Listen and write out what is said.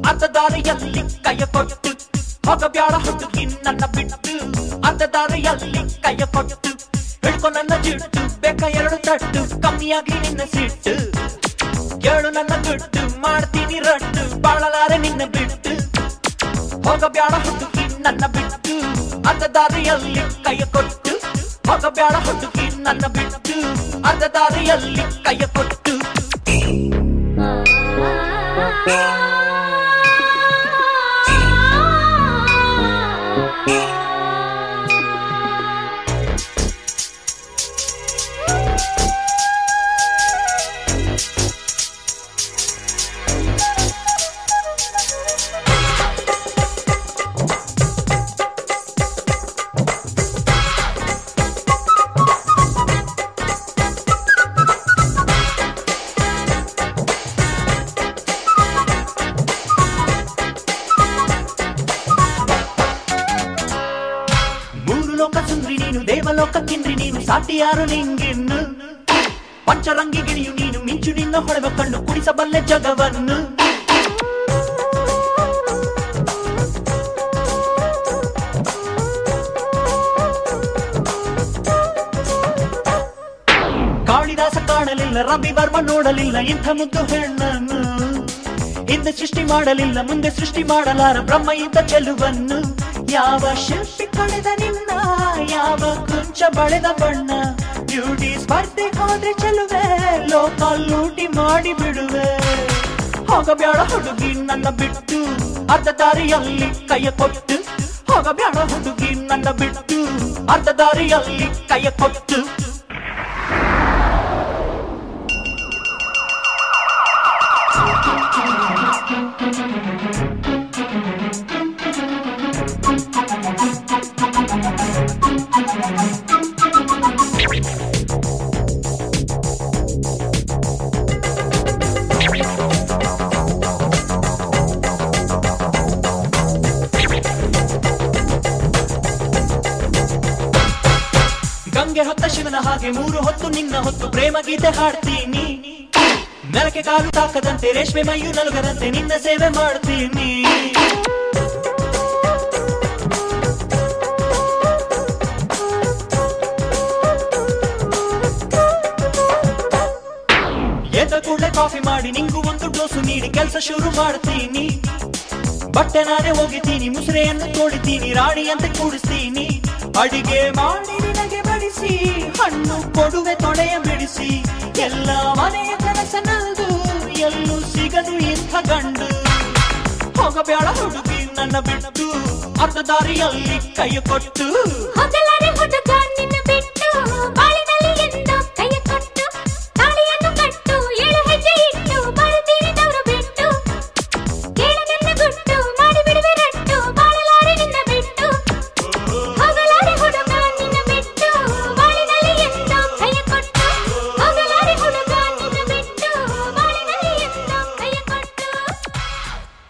ಅರ್ಧ ದಾರಿಯಲ್ಲಿ ಕೈಯ ಕೊಟ್ಟು ಹೋಗಬ್ಯಾಡ ಹುಡುಗಿ ನನ್ನ ಬಿಟ್ಟು ಅರ್ಧ ದಾರಿಯಲ್ಲಿ ಕೈಯ ಕೊಟ್ಟು ಹಿಡ್ಕೊ ನನ್ನ ಜಿಟ್ಟು ಬೇಕ ಎರಡು ತಟ್ಟು ಕಮ್ಮಿಯಾಗಿ ನಿನ್ನ ಸಿಟ್ಟು ಕೇಳು ನನ್ನ ದುಡ್ಡು ಮಾಡ್ತೀನಿ ರಟ್ಟು ಬಾಳಲಾರೆ ನಿನ್ನ ಬಿಟ್ಟು ಹೋಗಬ್ಯಾಡ ಹುಡುಗಿ ನನ್ನ ಬಿಟ್ಟು ಅರ್ಧ ದಾರಿಯಲ್ಲಿ ಕೈಯ ಕೊಟ್ಟು ಹೋಗಬ್ಯಾಡ ಹುಡುಗಿ ನನ್ನ ಬಿಟ್ಟು ಅರ್ಧ ದಾರಿಯಲ್ಲಿ ಕೈಯ ಕೊಟ್ಟು ಮೂರು ಲೋಕ ಸುಂದ್ರಿ ನೀನು ದೇವಲೋಕ ಕಿಂದ್ರಿ ನೀನು ಸಾಟಿ ಯಾರು ನಿಂಗಿನ್ನು ಪಂಚರಂಗಿ ಗಿಳಿಯು ನೀನು ಮಿಂಚು ನಿನ್ನ ಹೊಳೆವ ಕಣ್ಣು ಕುಡಿಸಬಲ್ಲೆ ಜಗವನ್ನು ಕಾಳಿದಾಸ ಕಾಣಲಿಲ್ಲ ರವಿ ವರ್ಮ ನೋಡಲಿಲ್ಲ ಇಂಥ ಮುದ್ದು ಹೆಣ್ಣನ್ನು ಹಿಂದೆ ಸೃಷ್ಟಿ ಮಾಡಲಿಲ್ಲ ಮುಂದೆ ಸೃಷ್ಟಿ ಮಾಡಲಾರ ಬ್ರಹ್ಮ ಇದ್ದ ಚೆಲುವನ್ನು ಯಾವ ಶಿಲ್ಪಿ ಕಳೆದ ನಿನ್ನ ಯಾವ ಕುಂಚ ಬಳೆದ ಬಣ್ಣ ಬ್ಯೂಟಿ ಸ್ಪರ್ಧೆ ಹೋದ್ರೆ ಚೆಲುವೆ ಲೋಕ ಲೂಟಿ ಮಾಡಿ ಬಿಡುವೆ ಹೋಗಬ್ಯಾಡ ಹುಡುಗಿ ನನ್ನ ಬಿಟ್ಟು ಅರ್ಧ ದಾರಿಯಲ್ಲಿ ಕೈಯ ಕೊಟ್ಟು ಹೋಗಬ್ಯಾಡ ಹುಡುಗಿ ನನ್ನ ಬಿಟ್ಟು ಅರ್ಧ ದಾರಿಯಲ್ಲಿ ಕೈಯ ಕೊಟ್ಟು ಗಂಗೆ ಹೊತ್ತ ಶಿವನ ಹಾಗೆ ಮೂರು ಹೊತ್ತು ನಿನ್ನ ಹೊತ್ತು ಪ್ರೇಮ ಗೀತೆ ಹಾಡ್ತೀನಿ ನೆಲಕ್ಕೆ ಕಾಲು ತಾಕದಂತೆ ರೇಷ್ಮೆ ಮೈಯು ನಲುಗದಂತೆ ನಿನ್ನ ಸೇವೆ ಮಾಡ್ತೀನಿ ಎದ್ದ ಕೂಡಲೇ ಕಾಫಿ ಮಾಡಿ ನಿಂಗೂ ಒಂದು ಡೋಸು ನೀಡಿ ಕೆಲಸ ಶುರು ಮಾಡ್ತೀನಿ ಬಟ್ಟೆ ನಾನೇ ಹೋಗಿದ್ದೀನಿ ಮುಸುರೆಯನ್ನು ತೋಡಿತೀನಿ ರಾಣಿಯಂತೆ ಕೂಡಿಸ್ತೀನಿ ಅಡಿಗೆ ಮಾಡಿ ನಿನಗೆ ಬಡಿಸಿ ಹಣ್ಣು ಕೊಡುವೆ ತೊಳೆಯ ಬಿಡಿಸಿ ಎಲ್ಲ ಮನೆಯ ಕನಸನದು ಎಲ್ಲೂ ಸಿಗದು ಇಂಥ ಗಂಡು ಹೋಗಬೇಡ ಹುಡುಗಿ ನನ್ನ ಬಿಟ್ಟು ಅರ್ಧ ದಾರಿಯಲ್ಲಿ ಕೈ ಕೊಟ್ಟು ಹೋಗಲಾರೆ ಹುಡುಗ ನಿನ್ನ ಬಿಟ್ಟು